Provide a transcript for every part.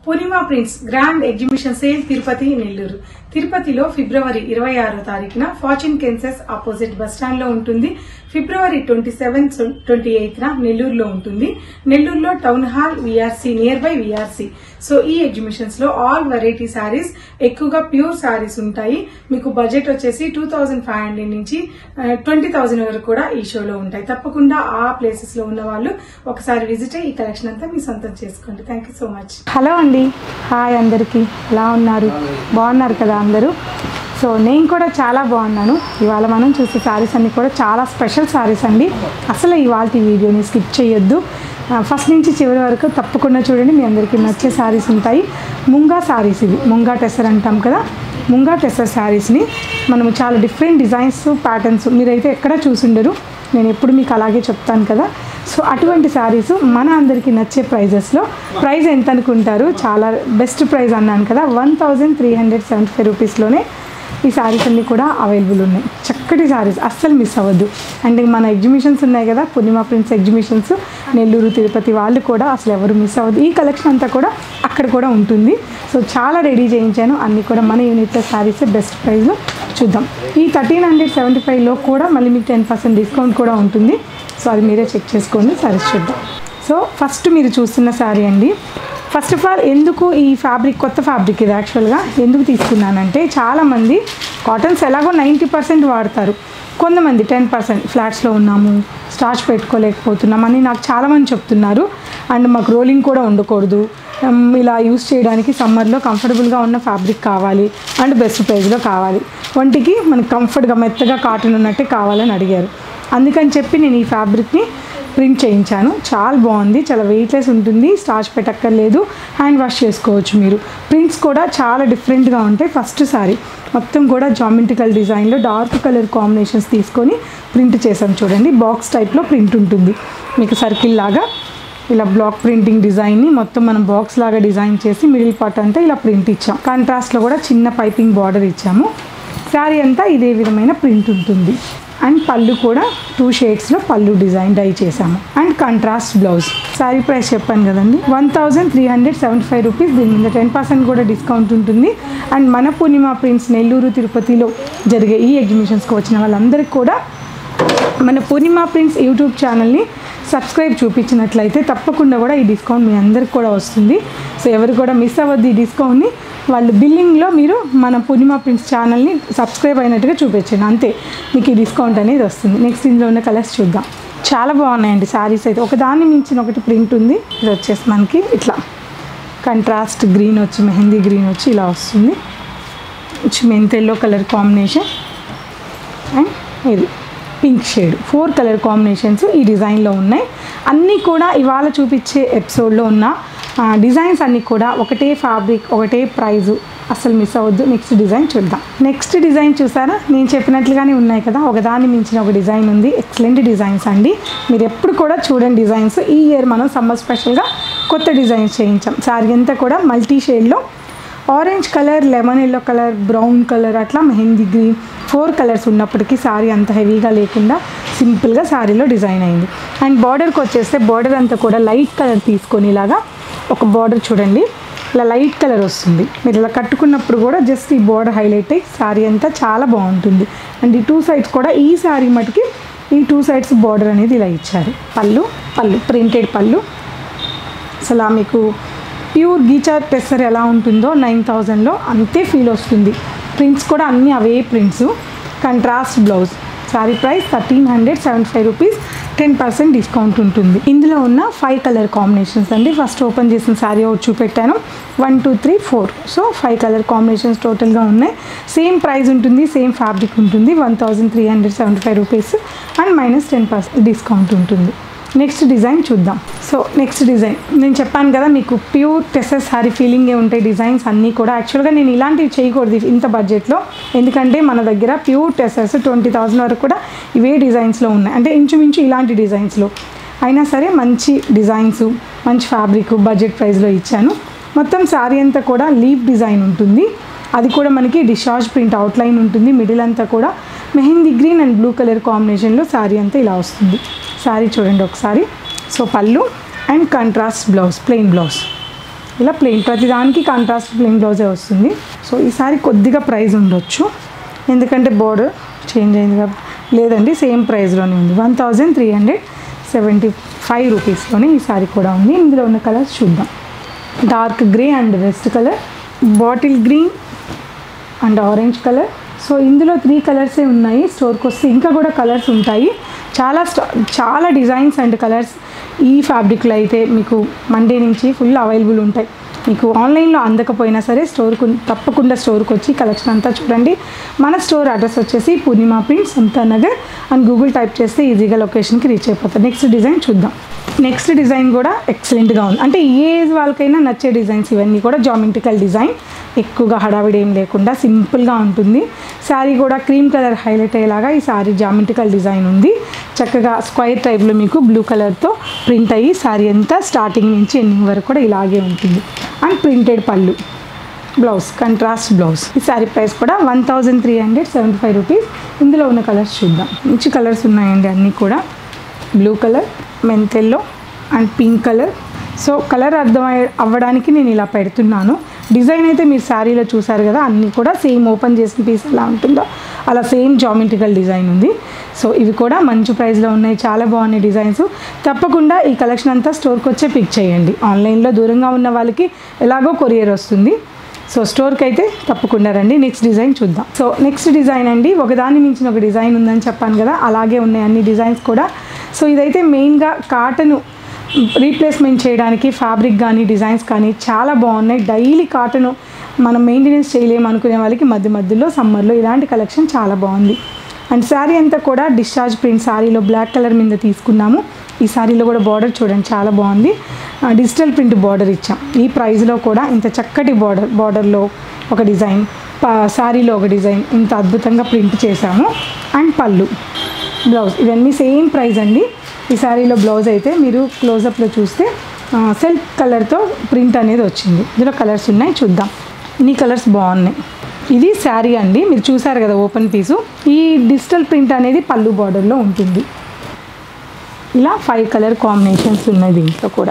పూర్ణిమ Prints grand exhibition sale Tirupati Nellore తిరుపతిలో ఫిబ్రవరి ఇరవై ఆరో తారీఖున ఫార్చ్యూన్ కెన్సెస్ ఆపోజిట్ బస్ స్టాండ్ లో ఉంటుంది February twenty seven twenty eighth న నెల్లూరులో ఉంటుంది నెల్లూరులో town hall VRC near by VRC so ఈ ఎగ్జిబిషన్స్ లో ఆల్ వెరైటీ శారీస్ ఎక్కువగా ప్యూర్ శారీస్ ఉంటాయి మీకు బడ్జెట్ వచ్చేసి టూ థౌసండ్ ఫైవ్ హండ్రెడ్ నుంచి ట్వంటీ థౌసండ్ వరకు కూడా ఈ షోలో ఉంటాయి తప్పకుండా ఆ ప్లేసెస్ లో ఉన్న వాళ్ళు ఒకసారి విజిట్ అయ్యి ఈ కలెక్షన్ అంతా మీ సొంతం చేసుకోండి thank you so much hello అండి హాయ్ అందరికీ ఎలా ఉన్నారు బాగున్నారు కదా అందరూ సో నేను కూడా చాలా బాగున్నాను ఇవాళ మనం చూసే శారీస్ అన్ని కూడా చాలా స్పెషల్ శారీస్ అండి అసలు ఇవాళ వీడియోని స్కిప్ చేయొద్దు ఫస్ట్ నుంచి చివరి వరకు తప్పకుండా చూడండి మీ అందరికీ నచ్చే శారీస్ ఉంటాయి ముంగా శారీస్ ఇవి ముంగా టెసర్ అంటాం కదా ముంగా టెసర్ శారీస్ని మనము చాలా డిఫరెంట్ డిజైన్స్ ప్యాటర్న్స్ మీరైతే ఎక్కడ చూసుండరు నేను ఎప్పుడు మీకు అలాగే చెప్తాను కదా సో అటువంటి శారీస్ మన అందరికీ నచ్చే ప్రైజెస్లో ప్రైస్ ఎంత అనుకుంటారు చాలా బెస్ట్ ప్రైస్ అన్నాను కదా one thousand three hundred seventy five రూపీస్లోనే ఈ శారీస్ అన్నీ కూడా అవైలబుల్ ఉన్నాయి చక్కటి శారీస్ అస్సలు మిస్ అవ్వద్దు అండ్ మన ఎగ్జిబిషన్స్ ఉన్నాయి కదా పూర్ణిమ ప్రిన్స్ ఎగ్జిబిషన్స్ నెల్లూరు తిరుపతి వాళ్ళు కూడా అసలు ఎవరు మిస్ అవ్వద్దు ఈ కలెక్షన్ అంతా కూడా అక్కడ కూడా ఉంటుంది సో చాలా రెడీ చేయించాను అన్నీ కూడా మన యూనిట్లో శారీస్ బెస్ట్ ప్రైస్లో చూద్దాం ఈ థర్టీన్ హండ్రెడ్ సెవెంటీ ఫైవ్లో కూడా మళ్ళీ మీకు టెన్ పర్సెంట్ డిస్కౌంట్ కూడా ఉంటుంది సో అది మీరే చెక్ చేసుకోండి శారీస్ చూద్దాం సో ఫస్ట్ మీరు చూస్తున్న శారీ అండి ఫస్ట్ ఆఫ్ ఆల్ ఎందుకు ఈ ఫ్యాబ్రిక్ కొత్త ఫ్యాబ్రిక్ ఇది యాక్చువల్గా ఎందుకు తీసుకున్నానంటే చాలామంది కాటన్స్ ఎలాగో నైంటీ పర్సెంట్ వాడతారు కొంతమంది టెన్ పర్సెంట్ ఫ్లాట్స్లో ఉన్నాము స్టార్చ్ పెట్టుకోలేకపోతున్నాం అని నాకు చాలామంది చెప్తున్నారు అండ్ మాకు రోలింగ్ కూడా ఉండకూడదు ఉమ్, ఇలా యూస్ చేయడానికి సమ్మర్లో కంఫర్టబుల్గా ఉన్న ఫ్యాబ్రిక్ కావాలి అండ్ బెస్ట్ ప్రైస్లో కావాలి వంటికి మనకి కంఫర్ట్గా మెత్తగా కాటన్ ఉన్నట్టే కావాలని అడిగారు అందుకని చెప్పి నేను ఈ ఫ్యాబ్రిక్ని ప్రింట్ చేయించాను చాలా బాగుంది చాలా వెయిట్లెస్ ఉంటుంది స్టార్చ్ పెట్టక్కర్లేదు హ్యాండ్ వాష్ చేసుకోవచ్చు మీరు ప్రింట్స్ కూడా చాలా డిఫరెంట్గా ఉంటాయి ఫస్ట్ సారీ మొత్తం కూడా జామెట్రికల్ డిజైన్లో డార్క్ కలర్ కాంబినేషన్స్ తీసుకొని ప్రింట్ చేసాం చూడండి బాక్స్ టైప్లో ప్రింట్ ఉంటుంది మీకు సర్కిల్ లాగా ఇలా బ్లాక్ ప్రింటింగ్ డిజైన్ని మొత్తం మనం బాక్స్ లాగా డిజైన్ చేసి మిడిల్ పార్ట్ అంతా ఇలా ప్రింట్ ఇచ్చాం కాంట్రాస్ట్లో కూడా చిన్న పైపింగ్ బార్డర్ ఇచ్చాము శారీ అంతా ఇదే విధమైన ప్రింట్ ఉంటుంది అండ్ పళ్ళు కూడా టూ షేడ్స్లో పళ్ళు డిజైన్ డై చేసాము and contrast blouse sari price చెప్పాను కదండి one thousand three hundred seventy five rupees దీని మీద టెన్ పర్సెంట్ కూడా డిస్కౌంట్ ఉంటుంది అండ్ మన పూర్ణిమ ప్రింట్స్ నెల్లూరు తిరుపతిలో జరిగే ఈ ఎగ్జిబిషన్స్కి వచ్చిన వాళ్ళందరికీ కూడా మన పూర్ణిమ ప్రింట్స్ యూట్యూబ్ ఛానల్ని సబ్స్క్రైబ్ చూపించినట్లయితే తప్పకుండా కూడా ఈ డిస్కౌంట్ మీ అందరికి కూడా వస్తుంది సో ఎవరు కూడా మిస్ అవ్వద్దు ఈ డిస్కౌంట్ని వాళ్ళు బిల్లింగ్లో మీరు మన పూర్ణిమ ప్రింట్స్ ఛానల్ని సబ్స్క్రైబ్ అయినట్టుగా చూపించండి అంతే మీకు ఈ డిస్కౌంట్ అనేది వస్తుంది నెక్స్ట్ ఇందులో ఉన్న కలర్స్ చూద్దాం చాలా బాగున్నాయండి శారీస్ అయితే ఒకదాన్ని మించిన ఒకటి ప్రింట్ ఉంది ఇది వచ్చేసి మనకి ఇట్లా కంట్రాస్ట్ గ్రీన్ వచ్చి మెహందీ గ్రీన్ వచ్చి ఇలా వస్తుంది వచ్చి మెంత్ ఎల్లో కలర్ కాంబినేషన్ అండ్ ఇది pink shade four colour combinations ఈ డిజైన్లో ఉన్నాయి అన్నీ కూడా ఇవాళ చూపించే ఎపిసోడ్లో ఉన్న ఆ, డిజైన్స్ అన్నీ కూడా ఒకటే ఫ్యాబ్రిక్ ఒకటే ప్రైజు అసలు మిస్ అవ్వద్దు నెక్స్ట్ డిజైన్ చూద్దాం నెక్స్ట్ డిజైన్ చూసారా నేను చెప్పినట్లుగానే ఉన్నాయి కదా ఒకదాన్ని మించిన ఒక డిజైన్ ఉంది ఎక్సలెంట్ డిజైన్స్ అండి మీరు ఎప్పుడు కూడా చూడండి డిజైన్స్ ఈ ఇయర్ మనం సమ్మర్ స్పెషల్గా కొత్త డిజైన్స్ చేయించాం శారీ అంతా కూడా మల్టీ షేడ్లో orange colour lemon yellow colour brown colour అట్లా మెహందీ గ్రీన్ ఫోర్ కలర్స్ ఉన్నప్పటికీ శారీ అంత హెవీగా లేకుండా సింపుల్గా శారీలో డిజైన్ అయింది అండ్ బార్డర్కి వచ్చేస్తే బార్డర్ అంతా కూడా లైట్ కలర్ తీసుకొని ఇలాగా ఒక బార్డర్ చూడండి ఇలా లైట్ కలర్ వస్తుంది మీరు ఇలా కట్టుకున్నప్పుడు కూడా జస్ట్ ఈ బార్డర్ హైలైట్ అయ్యి శారీ అంతా చాలా బాగుంటుంది అండ్ ఈ టూ సైడ్స్ కూడా ఈ శారీ మటుకి ఈ టూ సైడ్స్ బార్డర్ అనేది ఇలా ఇచ్చారు పళ్ళు పళ్ళు ప్రింటెడ్ పళ్ళు అసలు ఆ మీకు ప్యూర్ గీచా టెస్సర్ ఎలా ఉంటుందో నైన్ థౌజండ్లో అంతే ఫీల్ వస్తుంది ప్రింట్స్ కూడా అన్నీ అవే prints contrast blouse sari price thirteen hundred seventy five rupees ten percent discount ఉంటుంది ఇందులో ఉన్న ఫైవ్ కలర్ కాంబినేషన్స్ అండి ఫస్ట్ ఓపెన్ చేసిన శారీ ఒకటి చూపెట్టాను one two three four so five colour combinations టోటల్గా ఉన్నాయి సేమ్ ప్రైస్ ఉంటుంది సేమ్ ఫ్యాబ్రిక్ ఉంటుంది one thousand three hundred seventy five rupees and minus ten percent discount ఉంటుంది నెక్స్ట్ డిజైన్ చూద్దాం సో నెక్స్ట్ డిజైన్ నేను చెప్పాను కదా మీకు ప్యూర్ టెసెస్ సారీ ఫీలింగే ఉంటాయి డిజైన్స్ అన్నీ కూడా యాక్చువల్గా నేను ఇలాంటివి చేయకూడదు ఇంత బడ్జెట్లో ఎందుకంటే మన దగ్గర ప్యూర్ టెసెస్ ట్వంటీ థౌసండ్ వరకు కూడా ఇవే డిజైన్స్లో ఉన్నాయి అంటే ఇంచుమించు ఇలాంటి డిజైన్స్లో అయినా సరే మంచి డిజైన్స్ మంచి ఫ్యాబ్రిక్ బడ్జెట్ ప్రైస్లో ఇచ్చాను మొత్తం శారీ అంతా కూడా లీఫ్ డిజైన్ ఉంటుంది అది కూడా మనకి డిశ్చార్జ్ ప్రింట్ అవుట్లైన్ ఉంటుంది మిడిల్ అంతా కూడా mehndi green and blue colour కాంబినేషన్లో శారీ అంతా ఇలా వస్తుంది శారీ చూడండి ఒకసారి so pallu and contrast blouse plain blouse ఇలా ప్లెయిన్ ప్రతిదానికి కాంట్రాస్ట్ ప్లెయిన్ బ్లౌజే వస్తుంది సో ఈసారి కొద్దిగా ప్రైస్ ఉండొచ్చు ఎందుకంటే బోర్డర్ చేంజ్ అయింది కాబట్టి లేదండి సేమ్ ప్రైస్లోనే ఉంది one thousand three hundred seventy five రూపీస్లోనే ఈ సారీ కూడా ఉంది ఇందులో ఉన్న కలర్స్ చూద్దాం dark grey and west colour bottle green and orange colour so ఇందులో త్రీ కలర్సే ఉన్నాయి స్టోర్కి వస్తే ఇంకా కూడా కలర్స్ ఉంటాయి చాలా స్టా చాలా డిజైన్స్ అండ్ కలర్స్ ఈ ఫ్యాబ్రిక్లో అయితే మీకు మండే నుంచి ఫుల్ అవైలబుల్ ఉంటాయి మీకు ఆన్లైన్లో అందకపోయినా సరే స్టోర్కు తప్పకుండా స్టోర్కి వచ్చి కలెక్షన్ అంతా చూడండి మన స్టోర్ అడ్రస్ వచ్చేసి Purnima Print Samatha Nagar and Google type చేస్తే ఈజీగా లొకేషన్కి రీచ్ అయిపోతుంది నెక్స్ట్ డిజైన్ చూద్దాం నెక్స్ట్ డిజైన్ కూడా ఎక్సలెంట్గా ఉంది అంటే ఏ ఏజ్ వాళ్ళకైనా నచ్చే డిజైన్స్ ఇవన్నీ కూడా జామెట్రికల్ డిజైన్ ఎక్కువగా హడావిడి ఏం లేకుండా సింపుల్గా ఉంటుంది శారీ కూడా క్రీమ్ కలర్ హైలైట్ అయ్యేలాగా ఈ శారీ జామెట్రికల్ డిజైన్ ఉంది చక్కగా స్క్వైర్ టైప్లో మీకు బ్లూ కలర్తో ప్రింట్ అయ్యి శారీ అంతా స్టార్టింగ్ నుంచి ఎండింగ్ వరకు కూడా ఇలాగే ఉంటుంది and printed pallu blouse contrast blouse ఈ శారీ ప్రైస్ కూడా one thousand three hundred seventy five rupees ఇందులో ఉన్న కలర్స్ చూద్దాం మంచి కలర్స్ ఉన్నాయండి అన్నీ కూడా బ్లూ కలర్ మెంతెల్లో and pink colour so colour అర్థం అవ్వడానికి నేను ఇలా పెడుతున్నాను డిజైన్ అయితే మీరు శారీలో చూసారు కదా అన్నీ కూడా సేమ్ ఓపెన్ చేసిన పీస్ ఎలా ఉంటుందో అలా సేమ్ జామెట్రికల్ డిజైన్ ఉంది సో ఇవి కూడా మంచి ప్రైస్లో ఉన్నాయి చాలా బాగున్నాయి డిజైన్స్ తప్పకుండా ఈ కలెక్షన్ అంతా స్టోర్కి వచ్చే పిక్ చేయండి ఆన్లైన్లో దూరంగా ఉన్న వాళ్ళకి ఎలాగో కొరియర్ వస్తుంది సో స్టోర్కి అయితే తప్పకుండా రండి నెక్స్ట్ డిజైన్ చూద్దాం సో నెక్స్ట్ డిజైన్ అండి ఒకదాని మించిన ఒక డిజైన్ ఉందని చెప్పాను కదా అలాగే ఉన్నాయి అన్ని డిజైన్స్ కూడా సో ఇదైతే మెయిన్గా కాటన్ రీప్లేస్మెంట్ చేయడానికి ఫ్యాబ్రిక్ కానీ డిజైన్స్ కానీ చాలా బాగున్నాయి డైలీ కాటన్ మనం మెయింటెనెన్స్ చేయలేము అనుకునే వాళ్ళకి మధ్య మధ్యలో సమ్మర్లో ఇలాంటి కలెక్షన్ చాలా బాగుంది అండ్ శారీ అంతా కూడా డిశ్చార్జ్ ప్రింట్ శారీలో బ్లాక్ కలర్ మీద తీసుకున్నాము ఈ శారీలో కూడా బార్డర్ చూడండి చాలా బాగుంది ఆ, డిజిటల్ ప్రింట్ బార్డర్ ఇచ్చాం ఈ ప్రైస్లో కూడా ఇంత చక్కటి బార్డర్ బార్డర్లో ఒక డిజైన్ ప- శారీలో ఒక డిజైన్ ఇంత అద్భుతంగా ప్రింట్ చేశాము అండ్ పళ్ళు బ్లౌజ్ ఇవన్నీ సేమ్ ప్రైస్ అండి ఈ శారీలో బ్లౌజ్ అయితే మీరు క్లోజప్లో చూస్తే ఆ, సెల్ఫ్ కలర్తో ప్రింట్ అనేది వచ్చింది ఇందులో కలర్స్ ఉన్నాయి చూద్దాం ఇన్ని కలర్స్ బాగున్నాయి ఇది శారీ అండి మీరు చూసారు కదా ఓపెన్ పీసు ఈ డిజిటల్ ప్రింట్ అనేది పళ్ళు బార్డర్లో ఉంటుంది ఇలా ఫైవ్ కలర్ కాంబినేషన్స్ ఉన్నాయి దీంట్లో కూడా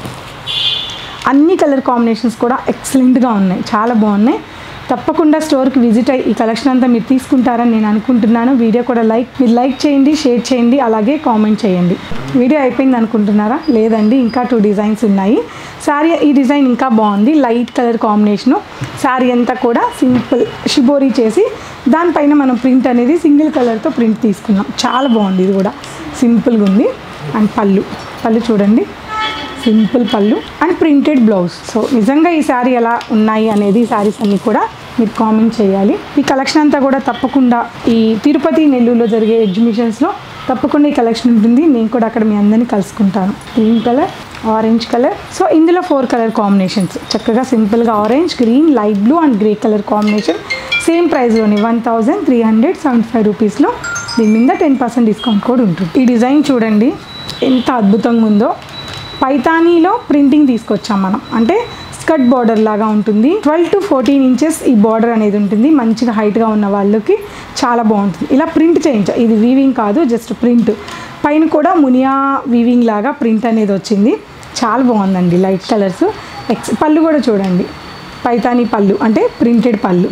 అన్ని కలర్ కాంబినేషన్స్ కూడా ఎక్సలెంట్గా ఉన్నాయి చాలా బాగున్నాయి తప్పకుండా స్టోర్కి విజిట్ అయ్యి ఈ కలెక్షన్ అంతా మీరు తీసుకుంటారని నేను అనుకుంటున్నాను వీడియో కూడా లైక్ మీరు లైక్ చేయండి షేర్ చేయండి అలాగే కామెంట్ చేయండి వీడియో అయిపోయింది అనుకుంటున్నారా లేదండి ఇంకా టూ డిజైన్స్ ఉన్నాయి శారీ ఈ డిజైన్ ఇంకా బాగుంది లైట్ కలర్ కాంబినేషను శారీ అంతా కూడా సింపుల్ షిబోరీ చేసి దానిపైన మనం ప్రింట్ అనేది సింగిల్ కలర్తో ప్రింట్ తీసుకున్నాం చాలా బాగుంది ఇది కూడా సింపుల్గా ఉంది అండ్ పళ్ళు పళ్ళు చూడండి సింపుల్ పళ్ళు అండ్ ప్రింటెడ్ బ్లౌజ్ సో నిజంగా ఈ శారీ ఎలా ఉన్నాయి అనేది ఈ శారీస్ అన్నీ కూడా మీరు కామెంట్ చేయాలి ఈ కలెక్షన్ అంతా కూడా తప్పకుండా ఈ తిరుపతి నెల్లూరులో జరిగే ఎగ్జిబిషన్స్లో తప్పకుండా ఈ కలెక్షన్ ఉంటుంది నేను కూడా అక్కడ మీ అందరినీ కలుసుకుంటాను green colour orange colour so ఇందులో ఫోర్ కలర్ కాంబినేషన్స్ చక్కగా సింపుల్గా orange green light blue and grey colour combination same ప్రైస్లోని one thousand three hundred seventy five రూపీస్లో దీని మీద టెన్ పర్సెంట్ డిస్కౌంట్ కూడా ఉంటుంది ఈ డిజైన్ చూడండి ఎంత అద్భుతంగా ఉందో పైతానీలో ప్రింటింగ్ తీసుకొచ్చాం మనం అంటే స్కర్ట్ బార్డర్ లాగా ఉంటుంది ట్వెల్వ్ టు ఫోర్టీన్ ఇంచెస్ ఈ బార్డర్ అనేది ఉంటుంది మంచిగా హైట్గా ఉన్న వాళ్ళకి చాలా బాగుంటుంది ఇలా ప్రింట్ చేయించాం ఇది వీవింగ్ కాదు జస్ట్ ప్రింట్ పైన కూడా మునియా వీవింగ్ లాగా ప్రింట్ అనేది వచ్చింది చాలా బాగుందండి లైట్ కలర్స్ ఎక్స్ పళ్ళు కూడా చూడండి పైతానీ పళ్ళు అంటే ప్రింటెడ్ పళ్ళు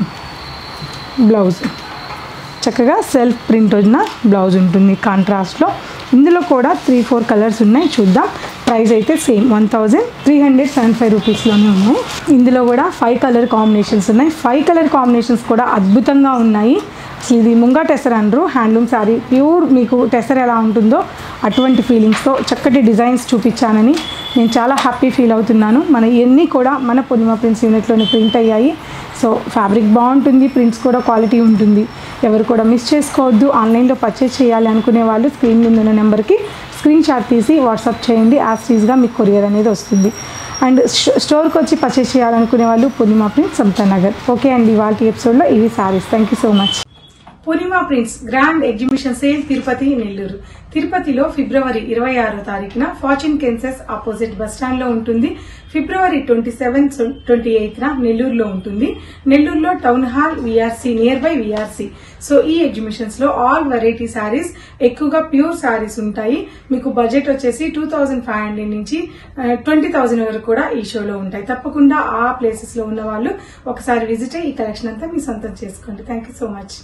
బ్లౌజ్ చక్కగా సెల్ఫ్ ప్రింట్ ఉన్న బ్లౌజ్ ఉంటుంది కాంట్రాస్ట్లో ఇందులో కూడా త్రీ ఫోర్ కలర్స్ ఉన్నాయి చూద్దాం ప్రైస్ అయితే same one thousand three hundred seven five రూపీస్లోనే ఉన్నాయి ఇందులో కూడా ఫైవ్ కలర్ కాంబినేషన్స్ ఉన్నాయి ఫైవ్ కలర్ కాంబినేషన్స్ కూడా అద్భుతంగా ఉన్నాయి అసలు ఇది ముంగా టెసర్ అనరు హ్యాండ్లూమ్ శారీ ప్యూర్ మీకు టెసర్ ఎలా ఉంటుందో అటువంటి ఫీలింగ్స్తో చక్కటి డిజైన్స్ చూపించానని నేను చాలా హ్యాపీ ఫీల్ అవుతున్నాను మన ఇవన్నీ కూడా మన పూర్ణిమ ప్రింట్స్ యూనిట్లోనే ప్రింట్ అయ్యాయి సో ఫ్యాబ్రిక్ బాగుంటుంది ప్రింట్స్ కూడా క్వాలిటీ ఉంటుంది ఎవరు కూడా మిస్ చేసుకోవద్దు ఆన్లైన్లో పర్చేస్ చేయాలి అనుకునే వాళ్ళు స్క్రీన్ మీద ఉన్న నెంబర్కి స్క్రీన్ షాట్ తీసి వాట్సాప్ చేయండి యాజ్ టీజ్గా మీకు కొరియర్ అనేది వస్తుంది అండ్ స్టోర్కి వచ్చి పర్చేస్ చేయాలనుకునే వాళ్ళు పూర్ణిమ ప్రింట్ సమతా నగర్ ఓకే అండి వాళ్ళ ఎపిసోడ్లో ఇవి saris thank you so much Purnima Prints grand exhibition sale Tirupati Nellore తిరుపతిలో ఫిబ్రవరి ఇరవై ఆరో తారీఖున ఫార్చ్యూన్ కెన్సెస్ ఆపోజిట్ బస్ స్టాండ్ లో ఉంటుంది February twenty seven twenty eighth న నెల్లూరులో ఉంటుంది నెల్లూరులో town hall VRC near by VRC so ఈ ఎగ్జిబిషన్స్ లో ఆల్ వెరైటీ శారీస్ ఎక్కువగా ప్యూర్ శారీస్ ఉంటాయి మీకు బడ్జెట్ వచ్చేసి టూ థౌజండ్ ఫైవ్ హండ్రెడ్ నుంచి ట్వంటీ థౌసండ్ వరకు కూడా ఈ షోలో ఉంటాయి తప్పకుండా ఆ ప్లేసెస్ లో ఉన్న వాళ్ళు ఒకసారి విజిట్ అయ్యి ఈ కలెక్షన్ అంతా మీ సొంతం చేసుకోండి థ్యాంక్ యూ సో మచ్